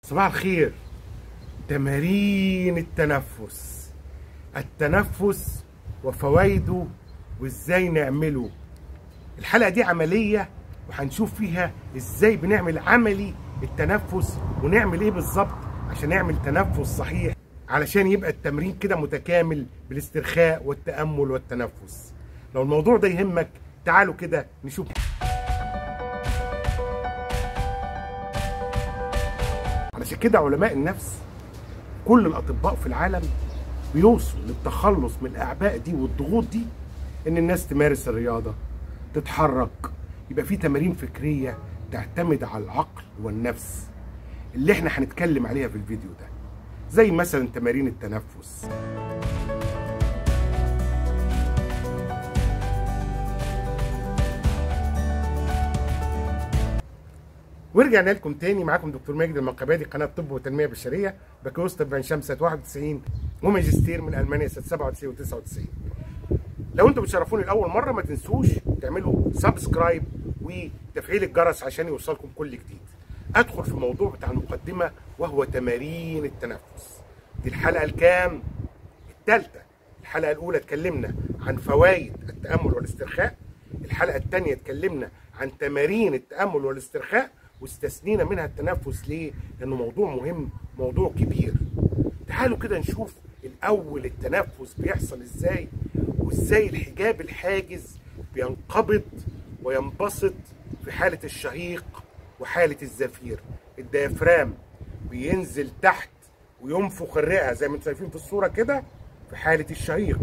صباح الخير تمارين التنفس التنفس وفوائده وازاي نعمله الحلقه دي عمليه وهنشوف فيها ازاي بنعمل عملي التنفس ونعمل ايه بالظبط عشان نعمل تنفس صحيح علشان يبقى التمرين كده متكامل بالاسترخاء والتامل والتنفس لو الموضوع ده يهمك تعالوا كده نشوف علشان كده علماء النفس كل الاطباء في العالم بيوصوا للتخلص من الاعباء دي والضغوط دي ان الناس تمارس الرياضه تتحرك يبقى في تمارين فكريه تعتمد على العقل والنفس اللي احنا هنتكلم عليها في الفيديو ده زي مثلا تمارين التنفس ورجعنا لكم تاني معاكم دكتور ماجد المنقبادي قناه طب وتنميه بشريه بكالوريوس طب عين شمس سنه 91 وماجستير من المانيا سنه 97 و99 لو انتم بتشرفوني لاول مره ما تنسوش تعملوا سبسكرايب وتفعيل الجرس عشان يوصلكم كل جديد ادخل في الموضوع بتاع المقدمه وهو تمارين التنفس دي الحلقه الكام الثالثه الحلقه الاولى اتكلمنا عن فوائد التامل والاسترخاء الحلقه الثانيه اتكلمنا عن تمارين التامل والاسترخاء واستثنينا منها التنفس ليه؟ لانه موضوع مهم موضوع كبير. تعالوا كده نشوف الاول التنفس بيحصل ازاي وازاي الحجاب الحاجز بينقبض وينبسط في حاله الشهيق وحاله الزفير. الديافرام بينزل تحت وينفخ الرئه زي ما انتم شايفين في الصوره كده في حاله الشهيق.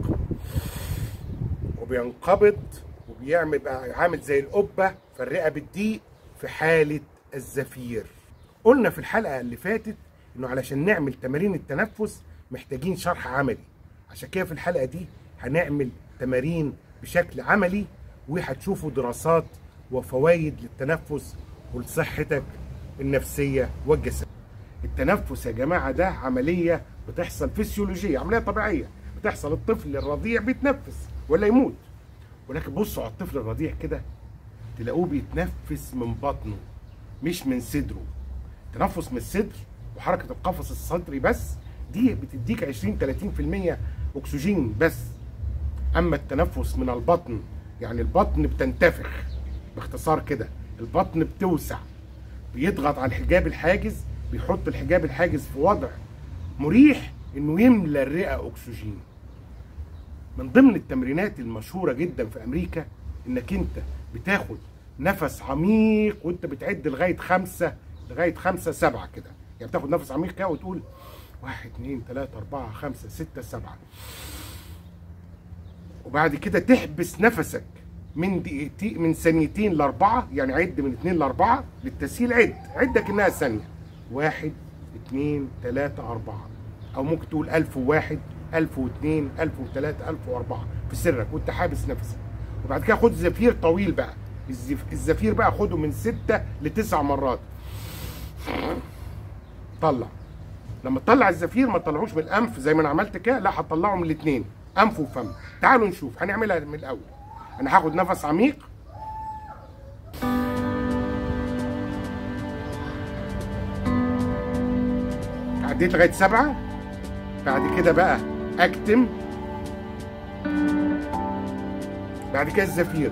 وبينقبض وبيعمل بقى عامل زي القبه فالرئه بتضيق في حاله الزفير قلنا في الحلقه اللي فاتت انه علشان نعمل تمارين التنفس محتاجين شرح عملي عشان كده في الحلقه دي هنعمل تمارين بشكل عملي وهتشوفوا دراسات وفوائد للتنفس ولصحتك النفسيه والجسديه التنفس يا جماعه ده عمليه بتحصل فسيولوجيه عمليه طبيعيه بتحصل الطفل الرضيع بيتنفس ولا يموت ولكن بصوا على الطفل الرضيع كده تلاقوه بيتنفس من بطنه مش من صدره تنفس من الصدر وحركه القفص الصدري بس دي بتديك 20 30% اكسجين بس اما التنفس من البطن يعني البطن بتنتفخ باختصار كده البطن بتوسع بيضغط على الحجاب الحاجز بيحط الحجاب الحاجز في وضع مريح انه يملى الرئه اكسجين من ضمن التمرينات المشهوره جدا في امريكا انك انت بتاخد نفس عميق وانت بتعد لغايه خمسه لغايه خمسه سبعه كده يعني بتاخد نفس عميق كده وتقول واحد اتنين تلاته اربعه خمسه سته سبعه وبعد كده تحبس نفسك من دقيقتين من ثانيتين لاربعه يعني عد من اتنين لاربعه للتسهيل عد عد كانها ثانيه واحد اتنين تلاته اربعه او ممكن تقول 1001 1002 1003 1004 في سرك وانت حابس نفسك وبعد كده خد زفير طويل بقى الزفير بقى خده من ستة لتسع مرات طلع لما تطلع الزفير ما تطلعوش من الانف زي ما انا عملت كده لا هتطلعه من الاثنين انف وفم تعالوا نشوف هنعملها من الاول انا هاخد نفس عميق عديت لغايه سبعه بعد كده بقى اكتم بعد كده الزفير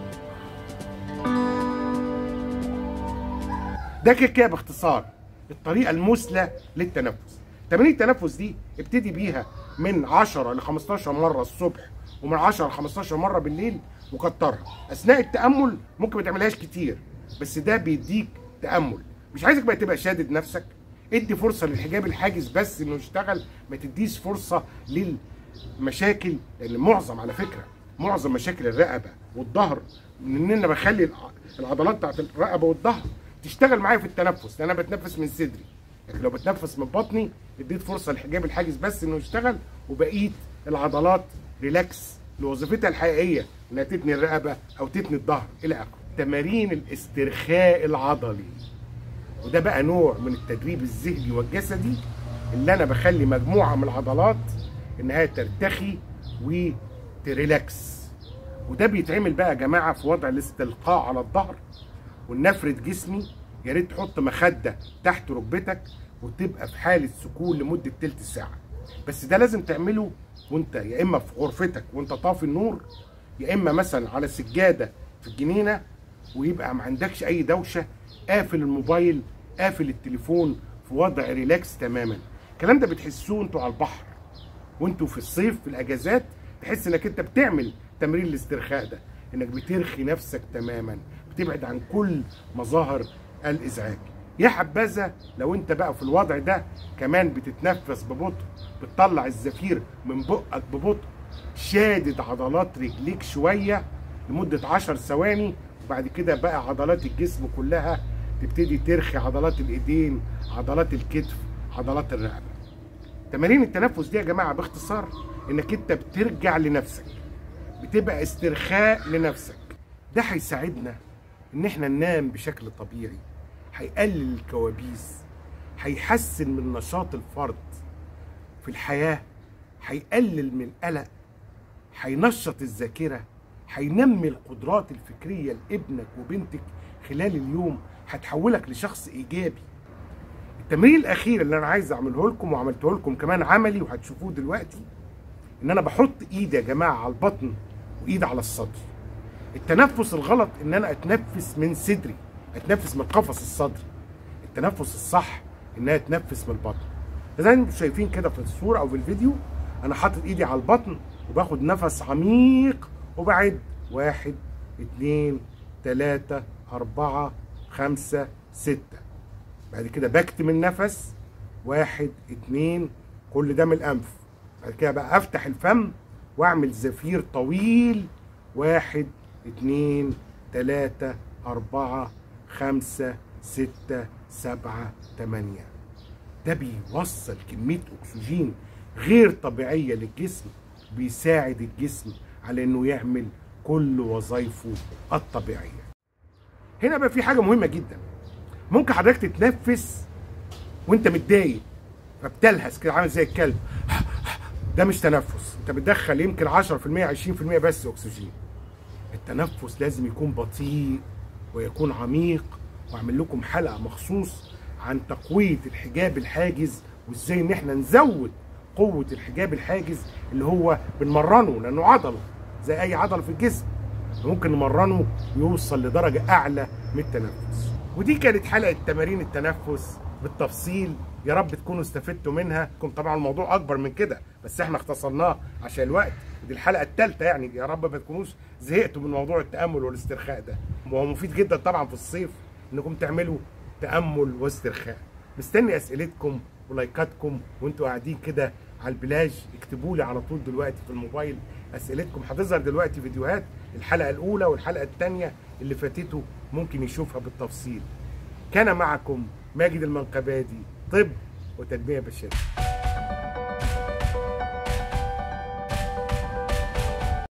ده كده كده باختصار الطريقه المثلى للتنفس تمارين التنفس دي ابتدي بيها من 10 ل 15 مره الصبح ومن 10 ل 15 مره بالليل وكترها اثناء التامل ممكن ما تعملهاش كتير بس ده بيديك تامل مش عايزك بقى تبقى شادد نفسك ادي فرصه للحجاب الحاجز بس انه يشتغل ما تديش فرصه للمشاكل لان معظم على فكره معظم مشاكل الرقبه والظهر ان انا بخلي العضلات بتاعت الرقبه والظهر تشتغل معايا في التنفس لان انا بتنفس من صدري لكن لو بتنفس من بطني اديت فرصه للحجاب الحاجز بس انه يشتغل وبقيه العضلات ريلاكس لوظيفتها الحقيقيه انها تتني الرقبه او تتني الظهر الى اخره تمارين الاسترخاء العضلي وده بقى نوع من التدريب الذهني والجسدي اللي انا بخلي مجموعه من العضلات انها ترتخي وتريلاكس وده بيتعمل بقى يا جماعه في وضع الاستلقاء على الظهر ونفرد جسمي يا ريت تحط مخده تحت ركبتك وتبقى في حاله سكون لمده تلت ساعه بس ده لازم تعمله وانت يا اما في غرفتك وانت طافي النور يا اما مثلا على سجاده في الجنينه ويبقى ما عندكش اي دوشه قافل الموبايل قافل التليفون في وضع ريلاكس تماما الكلام ده بتحسوه انتوا على البحر وانتوا في الصيف في الاجازات تحس انك انت بتعمل تمرين الاسترخاء ده انك بترخي نفسك تماما بتبعد عن كل مظاهر الازعاج يا حبذا لو انت بقى في الوضع ده كمان بتتنفس ببطء بتطلع الزفير من بقك ببطء شادد عضلات رجليك شويه لمده 10 ثواني وبعد كده بقى عضلات الجسم كلها تبتدي ترخي عضلات الايدين عضلات الكتف عضلات الرقبه تمارين التنفس دي يا جماعه باختصار انك انت بترجع لنفسك بتبقى استرخاء لنفسك ده هيساعدنا ان احنا ننام بشكل طبيعي هيقلل الكوابيس هيحسن من نشاط الفرد في الحياه هيقلل من القلق هينشط الذاكره هينمي القدرات الفكريه لابنك وبنتك خلال اليوم هتحولك لشخص ايجابي التمرين الاخير اللي انا عايز اعمله لكم وعملته لكم كمان عملي وهتشوفوه دلوقتي ان انا بحط ايدي يا جماعه على البطن وايد على الصدر التنفس الغلط ان انا اتنفس من صدري اتنفس من قفص الصدر التنفس الصح ان انا اتنفس من البطن زي ما انتم شايفين كده في الصوره او في الفيديو انا حاطط ايدي على البطن وباخد نفس عميق وبعد واحد اتنين تلاتة أربعة خمسة ستة بعد كده بكتم النفس واحد اتنين كل ده من الأنف بعد كده بقى أفتح الفم وأعمل زفير طويل واحد اتنين تلاتة أربعة خمسة ستة سبعة تمانية ده بيوصل كمية أكسجين غير طبيعية للجسم بيساعد الجسم على إنه يعمل كل وظائفه الطبيعية هنا بقى في حاجة مهمة جدا ممكن حضرتك تتنفس وانت متضايق فبتلهس كده عامل زي الكلب ده مش تنفس انت بتدخل يمكن 10% 20% بس اكسجين التنفس لازم يكون بطيء ويكون عميق واعمل لكم حلقه مخصوص عن تقويه الحجاب الحاجز وازاي ان احنا نزود قوه الحجاب الحاجز اللي هو بنمرنه لانه عضله زي اي عضله في الجسم ممكن نمرنه يوصل لدرجه اعلى من التنفس ودي كانت حلقه تمارين التنفس بالتفصيل يا رب تكونوا استفدتوا منها كم طبعا الموضوع اكبر من كده بس احنا اختصرناه عشان الوقت دي الحلقه الثالثه يعني يا رب ما تكونوش زهقتوا من موضوع التامل والاسترخاء ده وهو مفيد جدا طبعا في الصيف انكم تعملوا تامل واسترخاء مستني اسئلتكم ولايكاتكم وانتوا قاعدين كده على البلاج اكتبوا لي على طول دلوقتي في الموبايل اسئلتكم هتظهر دلوقتي فيديوهات الحلقه الاولى والحلقه الثانيه اللي فاتته ممكن يشوفها بالتفصيل كان معكم ماجد المنقبادي طب وتنميه بشريه